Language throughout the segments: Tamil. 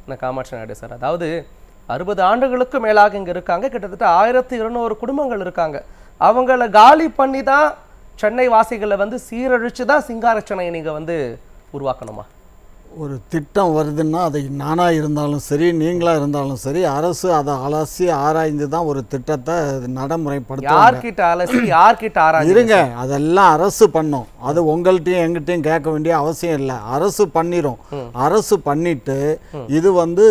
நான் காமாட்சி நாயுடு சார் அதாவது அறுபது ஆண்டுகளுக்கு மேலாக இங்க இருக்காங்க கிட்டத்தட்ட ஆயிரத்தி இருநூறு குடும்பங்கள் இருக்காங்க அவங்கள காலி பண்ணி தான் சென்னை வாசிகளை வந்து சீரழிச்சு தான் சிங்கார சென்னையை நீங்க வந்து உருவாக்கணுமா ஒரு திட்டம் வருதுன்னா அதை நானாக இருந்தாலும் சரி நீங்களாக இருந்தாலும் சரி அரசு அதை அலசி ஆராய்ந்து தான் ஒரு திட்டத்தை நடைமுறைப்படுத்துவாங்க யார்கிட்ட அலசி யார்கிட்ட ஆராய்ச்சி இருங்க அதெல்லாம் அரசு பண்ணும் அது உங்கள்கிட்டயும் எங்கிட்டையும் கேட்க வேண்டிய அவசியம் இல்லை அரசு பண்ணிரும் அரசு பண்ணிட்டு இது வந்து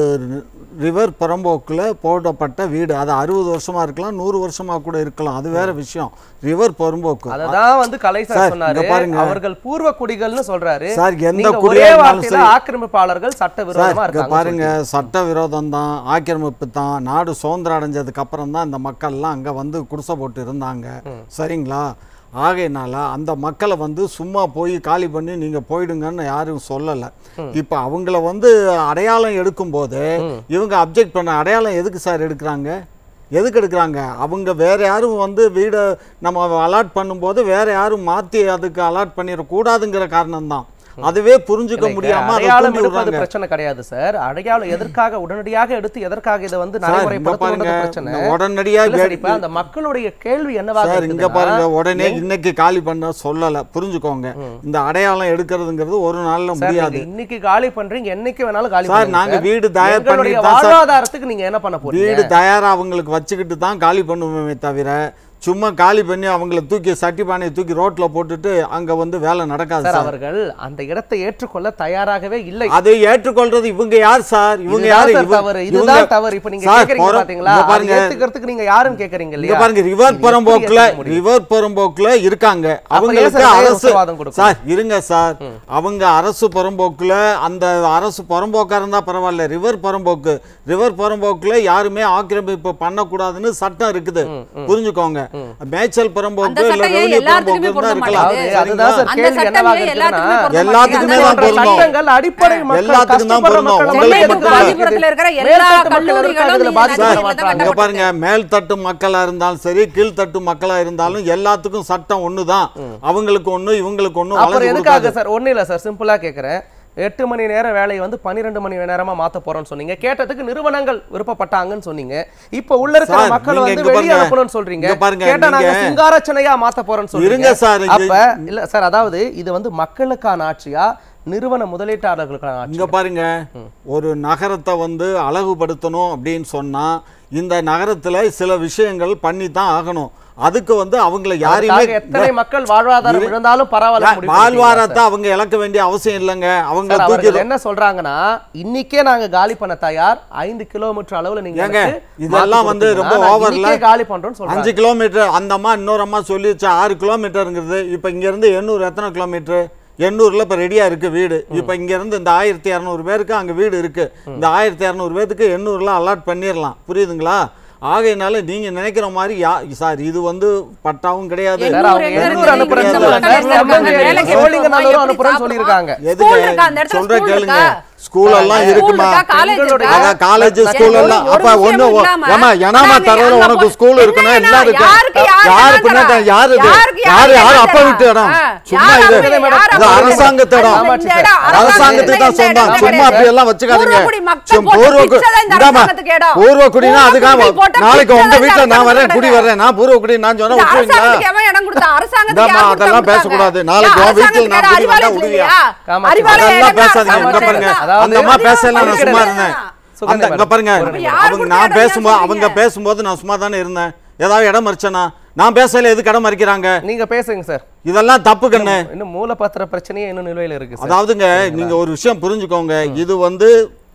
ரிவர் புறம்போக்கில் போடப்பட்ட வீடு அது அறுபது வருஷமா இருக்கலாம் நூறு வருஷமா கூட இருக்கலாம் அது வேற விஷயம் ரிவர் புறம்போக்கு அததான் வந்து கலை சார், சார் இங்க சொன்னாரு பாருங்க. அவர்கள் பூர்வ குடிகள்னு சொல்றாரு சார், எந்த நீங்க குடியா ஒரே இருந்தாலும் வார்த்தையில சரி. ஆக்கிரமிப்பாளர்கள் சட்ட சார் விரோதமா இங்க இருக்காங்க பாருங்க சட்ட விரோதம் தான் ஆக்கிரமிப்பு தான் நாடு சுதந்திரம் அடைஞ்சதுக்கு அப்புறம் தான் இந்த மக்கள்லாம் அங்க வந்து குடிசை போட்டு இருந்தாங்க சரிங்களா ஆகையினால அந்த மக்களை வந்து சும்மா போய் காலி பண்ணி நீங்க போயிடுங்கன்னு யாரும் சொல்லல இப்ப அவங்கள வந்து அடையாளம் எடுக்கும்போது இவங்க அப்ஜெக்ட் பண்ண அடையாளம் எதுக்கு சார் எடுக்கிறாங்க எதுக்கு எடுக்கிறாங்க அவங்க வேற யாரும் வந்து வீடை நம்ம அலாட் பண்ணும்போது வேற யாரும் மாத்தி அதுக்கு அலாட் பண்ணிடக்கூடாதுங்கிற காரணம் தான் அதுவே புரிஞ்சுக்க இல்லைங்க, முடியாம அதை அடையாளம் தூண்டி எடுப்பது விடுறாங்க பிரச்சனை கிடையாது சார் அடையாளம் எதற்காக உடனடியாக எடுத்து எதற்காக இதை வந்து சார் இங்க நடைமுறைப்படுத்துறது பாருங்க பிரச்சனை இந்த உடனடியா இல்ல சார், கே- இப்ப அந்த மக்களுடைய கேள்வி என்னவாக சார் இங்க இருக்குதுன்னா, பாருங்க உடனே இன்னைக்கு காலி பண்ண சொல்லல புரிஞ்சுக்கோங்க இந்த அடையாளம் எடுக்கிறதுங்கிறது ஒரு நாள்ல சார், முடியாது நீங்க இன்னைக்கு காலி பண்றீங்க என்னைக்கு வேணாலும் காலி சார் பண்ணுங்க நாங்க சார். வீடு தயார் எங்களுடைய பண்ணி தான் சார் வாழ்வாதாரத்துக்கு நீங்க என்ன பண்ண போறீங்க வீடு தயாரா அவங்களுக்கு வச்சுக்கிட்டு தான் காலி பண்ணுவோமே தவிர சும்மா காலி பண்ணி அவங்கள தூக்கி சட்டி பானையை தூக்கி ரோட்ல போட்டுட்டு அங்க வந்து வேலை நடக்காது சார் சார் அவர்கள் அந்த இடத்தை ஏற்றுக்கொள்ள தயாராகவே இல்லை அதை ஏற்றுக்கொள்றது இவங்க யார் சார் இவங்க இதுதான் யாரு சார் இவங்க- தவறு இவங்க- இதுதான் தவறு இப்ப நீங்க சார், கேக்குறீங்க புறம்- பாத்தீங்களா இங்க அதை பாருங்க ஏத்துக்கிறதுக்கு நீங்க யாருன்னு கேக்குறீங்க இங்க இல்லையா பாருங்க ரிவர் இது எப்படி புறம்போக்குல ஏத்துக்க முடியும்? ரிவர் புறம்போக்குல இருக்காங்க ஏன் சார் அவங்களுக்கு நிறைய அரசு உத்தரவாதம் கொடுக்கணும்? சார் இருங்க சார் அவங்க அரசு புறம்போக்குல அந்த அரசு புறம்போக்கா இருந்தா பரவாயில்ல ரிவர் புறம்போக்கு ரிவர் புறம்போக்குல யாருமே ஆக்கிரமிப்பு பண்ணக்கூடாதுன்னு சட்டம் இருக்குது புரிஞ்சுக்கோங்க மேய்ச்சல் புறம்போக்கு அந்த இல்ல சட்டம் ஏன் ரெவன்யூ எல்லாத்துக்குமே புறம்போக்கு இருந்தா பொருந்த இருக்கலாம் மாட்டேங்குது? அதுதான் சார் அந்த கேள்வி சட்டம் என்னவாக ஏன் இருக்குதுன்னா, எல்லாத்துக்குமே பொருந்த எல்லாத்துக்குமே மாட்டேங்குது? தான் அந்த பொருந்தும். சட்டங்கள் அடிப்படை மக்கள் எல்லாத்துக்கும் தான் கஷ்டப்படுற பொருந்தும். மக்கள் உங்களுக்கு மட்டும் மட்டும் பாதிக்குது. காஞ்சிபுரத்துல இருக்கிற எல்லா மேல்தட்டு மக்கள் கல்லூரிகளும் இருக்காங்க, இதுல நீங்க பாதிக்கப்பட நடுவில் மாட்டாங்க. இங்க பாருங்க மேல்தட்டு மக்களா இருந்தாலும் சரி கீழ்த்தட்டு மக்களா இருந்தாலும் எல்லாத்துக்கும் சட்டம் ஒண்ணுதான் அவங்களுக்கு ஒண்ணு இவங்களுக்கு ஒண்ணு அப்புறம் வழங்கி எதுக்காக கொடுக்காது சார் ஒண்ணும் இல்ல சார் சிம்பிளா கேக்குறேன் எட்டு மணி நேர வேலையை வந்து பன்னிரெண்டு மணி நேரமா மாத்த போறோம்னு சொன்னீங்க கேட்டதுக்கு நிறுவனங்கள் விருப்பப்பட்டாங்கன்னு சொன்னீங்க இப்ப உள்ள இருக்கிற சார், மக்கள் நீங்க வந்து இங்க வெளிய பாருங்க. அனுப்பணும்னு சொல்றீங்க இங்க பாருங்க, கேட்டா நாங்க நீங்க- சிங்காரச்சனையா மாத்த போறோம்னு சொல்றீங்க இருங்க சார், இங்க- அப்ப இல்ல சார் அதாவது இது வந்து மக்களுக்கான ஆட்சியா நிறுவன முதலீட்டாளர்களுக்கான ஆட்சி இங்க பாருங்க ஒரு நகரத்தை வந்து அழகுபடுத்தணும் அப்படின்னு சொன்னா இந்த நகரத்துல சில விஷயங்கள் பண்ணி தான் ஆகணும் அதுக்கு வந்து அவங்கள யாரையுமே அதுக்காக எத்தனை மக்கள் வாழ்வாதாரம் இழந்தாலும் பரவாயில்ல முடிவு பண்ணிட்டீங்களா வாழ்வாரத்தை அவங்க இழக்க வேண்டிய அவசியம் இல்லைங்க அவங்க சார், தூக்கி அவர்கள் என்ன சொல்றாங்கன்னா இன்னைக்கே நாங்க காலி பண்ண தயார் ஐந்து கிலோமீட்டர் அளவுல நீங்க ஏங்க, எனக்கு இதெல்லாம் மாத்தி வந்து ரொம்ப கொடுத்தீங்கன்னா, நான் overல- இன்னைக்கே காலி பண்றோம்னு சொல்றாங்க அஞ்சு கிலோமீட்டர் அந்த அம்மா இன்னொரு அம்மா சொல்லிடுச்சு ஆறு கிலோமீட்டருங்கிறது இப்போ இங்கேருந்து எண்ணூறு எத்தனை கிலோமீட்டர் எண்ணூரில் இப்போ ரெடியாக இருக்குது வீடு இப்போ இங்கேருந்து இந்த ஆயிரத்தி இரநூறு பேருக்கு அங்கே வீடு இருக்குது இந்த ஆயிரத்தி இரநூறு பேருக்கு எண்ணூறுல அலாட் பண்ணிடலாம் புரியுதுங்களா ஆகையினால நீங்க நினைக்கிற மாதிரி யா சார் இது வந்து பட்டாவும் கிடையாது சார், அவங்க எண்ணூறு எண்ணூறு அனுப்புறேன்னு எண்ணூறு சொல்றாங்க. மக்கள் இருக்காங்க. நம்ம வேலைக்கு சோழிங்கநல்லூர் போறோம், அனுப்புறேன்னு எப்படி சொல்லியிருக்காங்க. எதுக்கு? ஸ்கூல் இருக்கா? அந்த இடத்துல சொல்ற ஸ்கூல் கேளுங்க. இருக்கா? ஸ்கூல் எல்லாம் ஸ்கூல் இருக்குமா? இருக்கா? காலேஜ் பெண்களுடைய- இருக்கா? அதான் காலேஜ் எந்த ஸ்கூல் ஒரு- எல்லாம் ஒரு அப்ப ஒண்ணு விஷயமும் இல்லாம, ஏமா எனாமா நாங்க தரல அங்க உனக்கு போ- ஸ்கூல் இருக்கணும் இல்லைன்னா எல்லாம் இருக்கு யாருக்கு யார் யாரு இடம் பின்னாடி தரா? யாரு இது யாருக்கு யாரு யார் யாரு இடம் அப்ப தரா? விட்டு இடம் ஆ, சும்மா யார் இது அப்ப விட்டு இடம்? யார் இது அப்ப விட்டு அரசாங்கத்து இடம்? இடம் இந்த இடம் அரசாங்கத்துக்கு தான் அரசாங்கத்துக்கு சொந்தம் இடம் சும்மா கிடையாது. அப்படி எல்லாம் வச்சுக்காதீங்க பூர்வகுடி மக்கள் சும் போட்ட பூர்வ பிச்சை தான் இந்த இந்தாம்மா, அரசாங்கத்துக்கு இடம். பூர்வகுடினா பூர்வகுடி அதுக்காக போட்ட நாளைக்கு பிச்சை உங்க தான் வீட்டுல நான் வரேன் அரசாங்கத்துக்கு குடி இடம். வரேன் நான் பூர்வகுடி நான் சொன்னா இந்த விட்டுருவீங்களா அரசாங்கத்துக்கு எவன் இடம் கொடுத்தா? அரசாங்கத்துக்கு இந்தாம்மா, யார் கொடுத்தா அதெல்லாம் கொடுத்தாங்க? பேசக்கூடாது. நாளைக்கு ஏன் உன் வீட்டுல அரசாங்கத்துக்கு நான் யார் குடி வந்தா அறிவாலயம் விடுவியா? இல்லையா? காமாட்சி. அறிவாலயம் அதெல்லாம் இடம் பேசாதீங்க தான் இங்க பாருங்க அதாவது அந்த அம்மா பேசல நான் இருக்கிறது. சும்மா இருந்தேன் சுகந்தி அந்த இங்க மேடம், பாருங்க ஒரு நிமிஷம். யார் அவங்க கொடுத்த நான் இடம் பேசும்போது சொல்றீங்க? அவங்க பேசும்போது நான் சும்மா தானே இருந்தேன் ஏதாவது இடம் மறிச்சனா நான் பேசல எதுக்கு இடம் மறிக்கிறாங்க நீங்க பேசுங்க சார் இதெல்லாம் தப்பு கண்ணு இன்னும் மூலப்பத்திர பிரச்சனையே இன்னும் நிலுவையில இருக்கு சார் அதாவதுங்க நீங்க ஒரு விஷயம் புரிஞ்சுக்கோங்க இது வந்து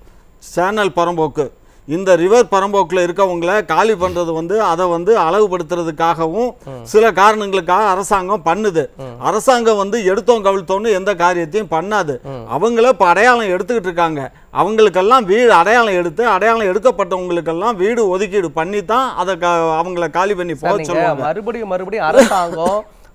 சேனல் பரம்போக்கு இந்த ரிவர் பரம்போக்கில் இருக்கவங்கள காலி பண்றது வந்து அதை வந்து அளவுபடுத்துறதுக்காகவும் சில காரணங்களுக்காக அரசாங்கம் பண்ணுது அரசாங்கம் வந்து எடுத்தோம் கவிழ்த்தோன்னு எந்த காரியத்தையும் பண்ணாது அவங்கள இப்ப அடையாளம் எடுத்துக்கிட்டு இருக்காங்க அவங்களுக்கெல்லாம் வீடு அடையாளம் எடுத்து அடையாளம் எடுக்கப்பட்டவங்களுக்கெல்லாம் வீடு ஒதுக்கீடு பண்ணி தான் அதை கா- அவங்கள காலி பண்ணி போக சார், நீங்க சொல்லுவாங்க மறுபடியும் மறுபடியும் அரசாங்கம்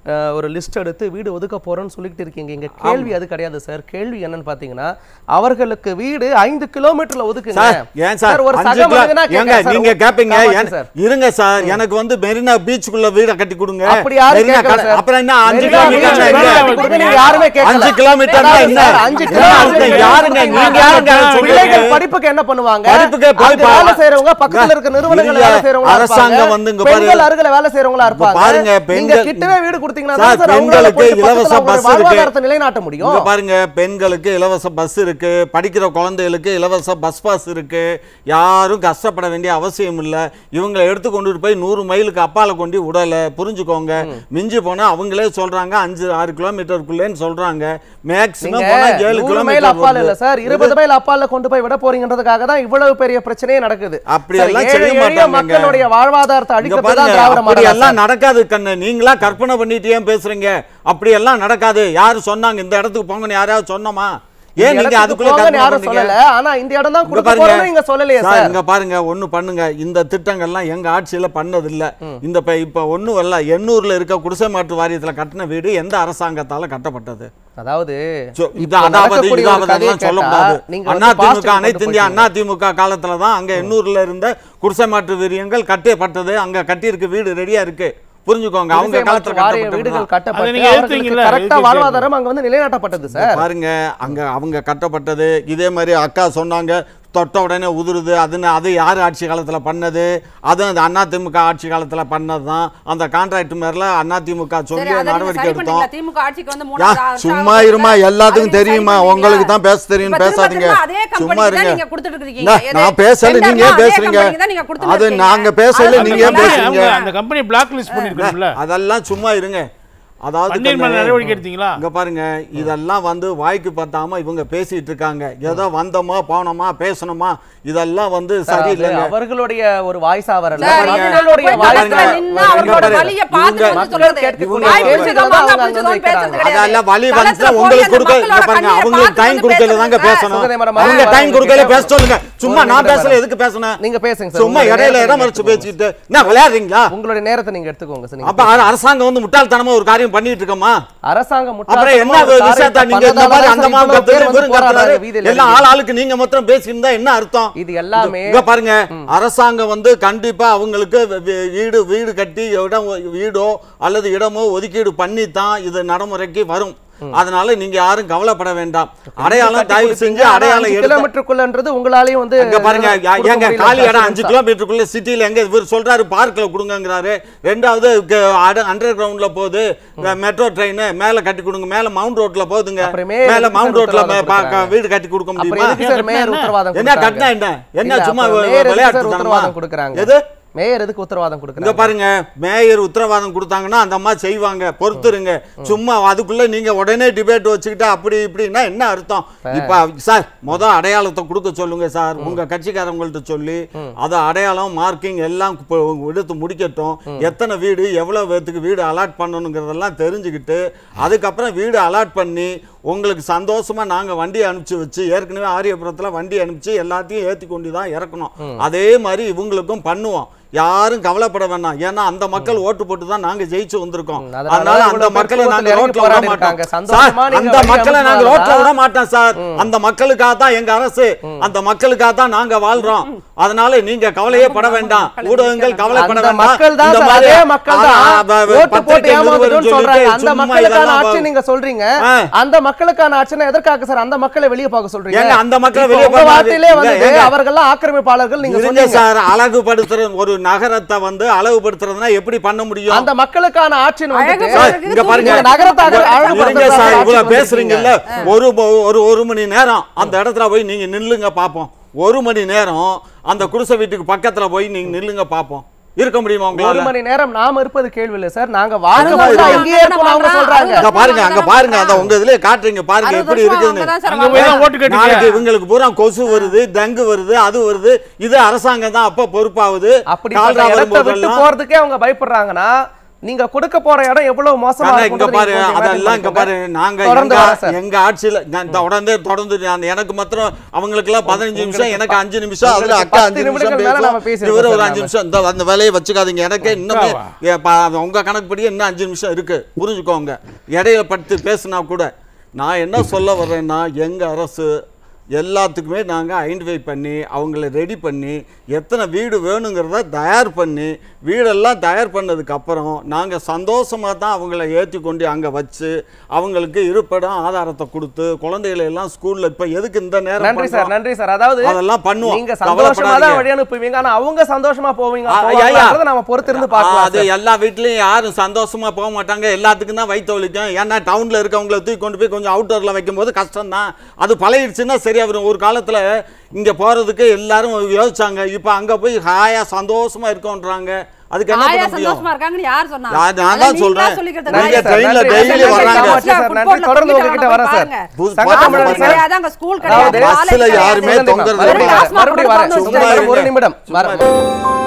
அஹ், ஒரு லிஸ்ட் எடுத்து வீடு ஒதுக்க போறோம்னு சொல்லிட்டு இருக்கீங்க இங்க கேள்வி அது கிடையாது சார் கேள்வி என்னன்னு பாத்தீங்கன்னா அவர்களுக்கு வீடு ஐந்து கிலோமீட்டர்ல ஒதுக்குங்க சார் ஏன் சார் ஒரு அஞ்சு சக கிலோ- மனிதனா ஏங்க கேட்கிறேன் சார். நீங்க கேப்பீங்க காமாட்சி ஏன்- சார். இருங்க சார் எனக்கு வந்து மெரினா பீச்சுக்குள்ள வீட கட்டி கொடுங்க அப்படி யாரும் மெரினா கேட்கல கட- சார். அப்புறம் என்ன அஞ்சு மெரினா கிலோமீட்டர் பீச் என்ன? மெரினா கொடுங்க, நீங்க யாருமே கேட்கல. அஞ்சு கிலோமீட்டர்னா அதாவது என்ன சார், அஞ்சு என்ன கிலோமீட்டர் அர்த்தம்? யாருங்க நீங்க யாருங்க பிள்ளைகள் சொல்றீங்க படிப்புக்கு என்ன பண்ணுவாங்க படிப்புக்கு போய் அங்க பா- வேலை செய்யறவங்க பக்கத்துல இருக்க நிறுவனங்கள்ல இல்ல, வேலை செய்யறவங்களா அரசாங்கம் இருப்பாங்க. வந்து இங்க பாரு. பெண்கள் அருகில வேலை செய்யறவங்களா இருப்பாங்க பாருங்க, நீங்க பெண்கள்- கிட்டவே வீடு கொடுத்தீங்கன்னா சார், தான் சார் அவங்களால பெண்களுக்கு போய் பக்கத்துல இலவச அவங்களுடைய பஸ் இருக்கு. வாழ்வாதாரத்தை நிலைநாட்ட முடியும் இங்க பாருங்க பெண்களுக்கு இலவச பஸ் இருக்கு படிக்கிற குழந்தைகளுக்கு இலவச பஸ் பாஸ் இருக்கு யாரும் கஷ்டப்பட வேண்டிய அவசியம் இல்ல இவங்களை எடுத்து கொண்டுட்டு போய் நூறு மைலுக்கு அப்பால கொண்டு விடல புரிஞ்சுக்கோங்க மிஞ்சி போனா அவங்களே சொல்றாங்க அஞ்சு ஆறு கிலோமீட்டருக்குள்ளேன்னு சொல்றாங்க மேக்சிமம் நீங்க போனா ஏழு நூறு மைல் அப்பால் இல்ல சார் இருபது மைல் அப்பால கொண்டு போய் விட போறீங்கன்றதுக்காக தான் இவ்வளவு பெரிய பிரச்சனையே நடக்குது அப்படி சார், எல்லாம் ஏழை செய்ய எளிய மாட்டாங்கங்க. மக்களுடைய வாழ்வாதாரத்தை இங்க அழிக்கிறது பாருங்க தான் திராவிட அப்படி மாடல் எல்லாம் நடக்காது கண்ணு நீங்களா கற்பனை பண்ணிட்டு ஏன் பேசுறீங்க அப்படி எல்லாம் நடக்காது யாரு சொன்னாங்க இந்த இடத்துக்கு போங்கன்னு யாராவது சொன்னோமா ஏன் நீங்க அதுக்குள்ள கற்பனை யாரும் பண்றீங்க? சொல்லல ஆனா இந்த இடம் தான் இங்க கொடுக்க பாருங்க. போறோம்னு நீங்க சொல்லலையே சார், சார் இங்க பாருங்க ஒண்ணு பண்ணுங்க இந்த திட்டங்கள்லாம் எங்க ஆட்சியில பண்ணது இல்ல இந்த இப்ப இப்ப ஒண்ணும் வரல எண்ணூர்ல இருக்க குடிசை மாற்று வாரியத்துல கட்டின வீடு எந்த அரசாங்கத்தால கட்டப்பட்டது அதாவது சோ, இது இப்ப அதாவது நடக்கக்கூடிய ஒரு இதாவது கதையை அதெல்லாம் கேட்டா, சொல்லக்கூடாது நீங்க வந்து அதிமுக positive அனைத்து கொண்டு இந்திய போயிட்டீங்க. அதிமுக காலத்துல தான் அங்க எண்ணூர்ல இருந்த குடிசை மாற்று வீரியங்கள் கட்டப்பட்டது அங்க கட்டியிருக்கு வீடு ரெடியா இருக்கு புரிஞ்சுக்கோங்க அவங்க குடிசை காலத்துல மாற்று வாரிய கட்டப்பட்டது வீடுகள் தான். அதை கட்டப்பட்டு நீங்க அவர்களுக்கு ஏத்துறீங்களா? கரெக்டா ஏத்துக்க வாழ்வாதாரம் அங்க வந்து நிலைநாட்டப்பட்டது சார் பாருங்க அங்க அவங்க கட்டப்பட்டது இதே மாதிரி அக்கா சொன்னாங்க தொட்ட உடனே உதிருது அதுன்னு அது யார் ஆட்சி காலத்துல பண்ணது அதுவும் அந்த அதிமுக ஆட்சி காலத்துல பண்ணது தான் அந்த கான்ட்ராக்ட் மேல அதிமுக சரி சொல்லி அதை நீங்க நடவடிக்கை சரி எடுத்தோம் பண்ணீங்களா? திமுக ஆட்சிக்கு வந்து யா, மூணாவது வருஷம் சும்மா ஆகுது. இருமா எல்லாத்துக்கும் அதை நீங்க தெரியுமா சரி உங்களுக்கு பண்ணீங்களா? தான் பேச தெரியும் இப்ப திரும்ப பேசாதீங்க திரும்ப அதே company சும்மா தான் இருங்க நீங்க கொடுத்துட்டு இருக்கீங்க. நான் எது? நான் பேசல Tender நீங்க எல்லாம் அதே பேசுறீங்க company தான் நீங்க கொடுத்துட்டு அது இருக்கீங்க. நாங்க பேசல அதை நீங்க மட்டும் பேசுறீங்க அவங்க அந்த கம்பெனி பிளாக் லிஸ்ட் பண்ணிருக்கோம்ல அதெல்லாம் சும்மா இருங்க அதாவது பன்னீர் மேல கண்ணு, நடவடிக்கை எடுத்தீங்களா இங்க பாருங்க இதெல்லாம் வந்து வாய்க்கு பத்தாம இவங்க பேசிட்டு இருக்காங்க ஏதோ வந்தோமா போனோமா பேசணுமா இதெல்லாம் வந்து சார், அது சரியில்லைங்க அவர்களுடைய ஒரு வாய்ஸா வரல சார், அவர்களுடைய போய் வாய்ஸ் பக்கத்துல வாய்ஸ் நின்னு இங்க அவர்களோட பாரு. வலியை பார்த்துட்டு இவங்க- வந்து சொல்றது. கேட்கக்கூடிய வாய் கேள்விகள் பிடிச்சதோ, தான் மாங்கா அவங்க பிடிச்சதோன்னு வந்து பேசுறது வைக்கிறாங்க. கிடையாது. அதெல்லாம் வழி களத்துல வந்துச்சா போய் உங்களுக்கு அந்த கொடுக்க இங்க மக்களோட பாருங்க கண்ணீரை அவங்களுக்கு பார்த்து டைம் வந்து கொடுக்கல தாங்க பேசுறது. பேசணும் சுகதே மேடம், அவங்க வாங்க, டைம் வாங்க, கொடுக்கல கேட்க- பேச சொல்லுங்க சும்மா ஒரு நான் நிமிடம் பேசல மேடம். எதுக்கு பேசுனேன் நீங்க பேசுங்க சார் சும்மா உங்களுடைய இடையில நேரத்தை இடம் நீங்க மறைச்சு எடுத்துக்கோங்க. பேசிக்கிட்டு என்ன விளையாடுறீங்களா உங்களுடைய நேரத்தை நீங்க எடுத்துக்கோங்க சார் நீங்க அப்ப அர- அரசாங்கம் வந்து முட்டாள்தனமா ஒரு காரியம் பண்ணிட்டு இருக்கோமா அரசாங்கம் அப்புறம் என்ன முட்டாள்தனமா ஒரு விஷயத்த காரியத்தை நீங்க இந்த மாதிரி அந்த பண்ணதால மாதிரி இவ்வளவு பேர் கத்துறது, வந்து இவரும் போராடுறாங்க கத்துறாரு. வீதியில எல்லாம் இறங்கி. ஆள் ஆளுக்கு நீங்க மாத்திரம் பேசியிருந்தா என்ன அர்த்தம் இது எல்லாமே இங்க பாருங்க அரசாங்கம் வந்து கண்டிப்பா அவங்களுக்கு வீ- வீடு வீடு கட்டி இடம் வீடோ அல்லது இடமோ ஒதுக்கீடு பண்ணி தான் இது நடைமுறைக்கு வரும் அதனால நீங்க யாரும் கவலைப்பட வேண்டாம் அடையாளம் தயவு செஞ்சு அடையாளம் எடுத்து கிலோமீட்டருக்குள்ளன்றது உங்களாலையும் வந்து அங்க பாருங்க யா- கொடுக்க ஏங்க முடியல காலி இடம் சார். அஞ்சு கிலோமீட்டருக்குள்ள சிட்டில எங்க இவர் சொல்றாரு பார்க்ல கொடுங்கங்கிறாரு ரெண்டாவது அண்டர் கிரவுண்ட்ல போகுது மெட்ரோ ட்ரெயின் மேல கட்டி கொடுங்க மேல மவுண்ட் ரோட்ல போகுதுங்க அப்புறமே மேல எதுக்கு மவுண்ட் சார் ரோட்ல உத்தரவாதம் பா- கொடுக்கறாங்க? வீடு கட்டி கொடுக்க அப்புறம் முடியுமா எதுக்கு சார் மேயர் உத்தரவாதம் என்ன கொடுக்கறாங்க? கட்டினா என்ன என்ன இல்ல, சும்மா அப்ப வி- மேயர் எதுக்கு விளையாட்டு சார் தனமா? உத்தரவாதம் கொடுக்கறாங்க எது மேயர் எதுக்கு உத்தரவாதம் இங்க கொடுக்கறாங்க பாருங்க மேயர் உத்தரவாதம் கொடுத்தாங்கன்னா அந்த அம்மா செய்வாங்க பொறுத்துருங்க சும்மா அதுக்குள்ள நீங்க உடனே டிபேட் வச்சுக்கிட்டா அப்படி இப்படின்னா என்ன அர்த்தம் இப்ப சார் முத அடையாளத்தை கொடுக்க சொல்லுங்க சார் உங்க கட்சிக்காரங்கள்ட்ட சொல்லி அத அடையாளம் மார்க்கிங் எல்லாம் இப்போ எடுத்து முடிக்கட்டும் எத்தனை வீடு எவ்வளவு பேத்துக்கு வீடு அலாட் பண்ணணுங்கிறதெல்லாம் தெரிஞ்சுக்கிட்டு அதுக்கப்புறம் வீடு அலாட் பண்ணி உங்களுக்கு சந்தோஷமா நாங்க வண்டி அனுப்பிச்சு வச்சு ஏற்கனவே ஆரியபுரத்துல வண்டி அனுப்பிச்சு எல்லாத்தையும் ஏத்தி கொண்டு தான் இறக்கணும் அதே மாதிரி இவங்களுக்கும் பண்ணுவோம் யாரும் கவலைப்பட வேண்டாம் ஏன்னா அந்த மக்கள் ஓட்டு போட்டு தான் நாங்க ஜெயிச்சு வந்திருக்கோம் ம், அதனால அதனால அந்த இவ்வளவு மக்களை பேர் நாங்க இறங்கி ரோட்ல விட போராடி மாட்டோம் இருக்காங்க. சார் சந்தோஷமா நீங்க அந்த வழி மக்களை நாங்க அனுப்புனாதான் ரோட்ல விட மாட்டோம் சார் அந்த மக்களுக்காக தான் எங்க அரசு அந்த மக்களுக்காக தான் நாங்க வாழ்றோம் அதனால நீங்க கவலையே பட வேண்டாம் ஊடகங்கள் கவலைப்பட அந்த வேண்டாம் மக்கள் தான் இந்த சார், மாதிரி அதே மக்கள் தான் ஆ, ஆ, ப- ஓட்டு போட்டு பத்திரிகை ஏமாந்துட்டோம்னு நிருபர்னு சொல்றாங்க சொல்லிட்டு அந்த சும்மா மக்களுக்கான இதெல்லாம் ஆட்சி நீங்க சொல்றீங்க ஆ. அந்த மக்களுக்கான ஆட்சினா எதற்காக சார் அந்த மக்களை வெளிய பார்க்க சொல்றீங்க ஏங்க, அந்த மக்களை இப்போ வெளிய உங்க பார்க்க வார்த்தையிலே ஏங்க, வந்து ஏங்க. அவர்கள்லாம் ஆக்கிரமிப்பாளர்கள் நீங்க இருங்க சொன்னீங்க சார் அழகுபடுத்துற ஒரு நகரத்தை வந்து அழகுபடுத்துறதுனா எப்படி பண்ண முடியும் அந்த மக்களுக்கான ஆட்சின்னு வந்துட்டு அழகு சார், இங்க பாருங்க. நீங்க நகரத்தை அழகு- இருங்க அழகுபடுத்துறதுக்காக சார் ஆட்சி இவ்வளவு பேசுறீங்கல்ல வந்திருக்கீங்க. ஒரு ம- ஒரு ஒரு மணி நேரம் அந்த இடத்துல போய் நீங்க நில்லுங்க பாப்போம் ஒரு மணி நேரம் அந்த குடிசை வீட்டுக்கு பக்கத்துல போய் நீங்க நில்லுங்க பாப்போம் இருக்க முடியுமா ஒரு உங்களால மணி நேரம் நாம இருப்பது கேள்வி இல்ல சார் நாங்க வாக்கு அறுபது போட்டா வருஷம் இங்கேயே இருக்கணும் அவங்க அறுபது சொல்றாங்க அங்க பாருங்க அங்க பாருங்க அத உங்க இதுலயே காட்டுறீங்க பாருங்க அறுபது எப்படி வருஷமா இருக்குதுன்னு அவங்க தான் சார் அங்க போய் தான் வாழ்றாங்க. ஓட்டு நாளைக்கு கேட்டீங்க இவங்களுக்கு பூரா கொசு வருது டங்கு வருது அது வருது இது அரசாங்கம் தான் அப்ப பொறுப்பாகுது அப்படிப்பட்ட கால்ரா இடத்தை விட்டு வரும்போதெல்லாம் போறதுக்கே அவங்க பயப்படுறாங்கன்னா நீங்க கொடுக்க போற இடம் எவ்வளவு மோசமா ஆனா இங்க இருக்கும்ன்றது பாரு நீங்க கொஞ்சம் அதெல்லாம் இங்க imagine பாரு பண்ணிக்கோங்க. நாங்க தொடர்ந்து எங்க வரேன் சார். எங்க ஆட்சியில நான் தொடர்ந்து தொடர்ந்து நான் எனக்கு மாத்திரம் அவங்களுக்கு எல்லாம் பதினஞ்சு நிமிஷம் எனக்கு அஞ்சு நிமிஷம் அதுல உங்களுக்கு அக்கா பத்து அஞ்சு நிமிஷம் நிமிடங்கள் மேல நாம பேசும் பேசியிருக்கோம் இவரு ஒரு சார் அஞ்சு நாம. நிமிஷம் இந்த அந்த வேலையை வச்சுக்காதீங்க எனக்கு இன்னுமே அக்காவா? ஏ, பா- உங்க கணக்குப்படி இன்னும் அஞ்சு நிமிஷம் இருக்கு புரிஞ்சுக்கோங்க இடையில படுத்து பேசினா கூட நான் என்ன சொல்ல வர்றேன்னா எங்க அரசு எல்லாத்துக்குமே நாங்கள் ஐடென்டிஃபை பண்ணி அவங்கள ரெடி பண்ணி எத்தனை வீடு வேணுங்கிறத தயார் பண்ணி வீடெல்லாம் தயார் பண்ணதுக்கு அப்புறம் நாங்கள் சந்தோஷமாக தான் அவங்கள ஏற்றி கொண்டு அங்கே வச்சு அவங்களுக்கு இருப்பிடம் ஆதாரத்தை கொடுத்து குழந்தைகளை எல்லாம் ஸ்கூலில் இப்போ எதுக்கு இந்த நேரம் நன்றி சார் பண்றோம்? நன்றி சார் அதாவது அதெல்லாம் பண்ணுவோம். நீங்க சந்தோஷமா தான் கவலைப்படாதீங்க. வழி அனுப்புவீங்க ஆனா அவங்க சந்தோஷமா போவீங்க ஆ, ஐயா, போவாங்கன்றதை நாம பொறுத்திருந்து ஆ, பார்க்கலாம் அது சார். எல்லா வீட்லயும் யாரும் சந்தோஷமா போக மாட்டாங்க எல்லாத்துக்கும் தான் வயிற்று வலிக்கும் ஏன்னா டவுன்ல இருக்கவங்கள தூக்கி கொண்டு போய் கொஞ்சம் அவுட்டர்ல வைக்கும்போது கஷ்டம் தான் அது பழகிடுச்சுன்னா சரியா வரும் ஒரு காலத்துல இங்க போறதுக்கு எல்லாரும் யோசிச்சாங்க இப்ப அங்க போய் ஹாயா சந்தோஷமா இருக்கோன்றாங்க அதுக்கு என்ன ஆயா பண்ண முடியும் சந்தோஷமா இருக்காங்கன்னு யார் சொன்னா நான் நான் அதெல்லாம் தான் நீங்களா சொல்றேன். சொல்லிக்கிறது நீங்க கிடையாது. ட்ரெயின்ல நன்றி, டெய்லி நன்றி, வர்றாங்க. நன்றி, நன்றி சார், நன்றி. தொடர்ந்து உங்ககிட்ட வரேன் சார். புது- சங்க பாருங்க, தமிழர் பாருங்க. சார். கிடையாது, அங்க ஸ்கூல் அதாவது கிடையாது, பஸ்ல college யாருமே கிடையாது. தொங்குறது மறுபடியும் கிடையாது. வரேன், மறுபடியும் வரேன் சும்மா சும்மா இருங்க. ஒரு நிமிடம் சும்மா வரேன்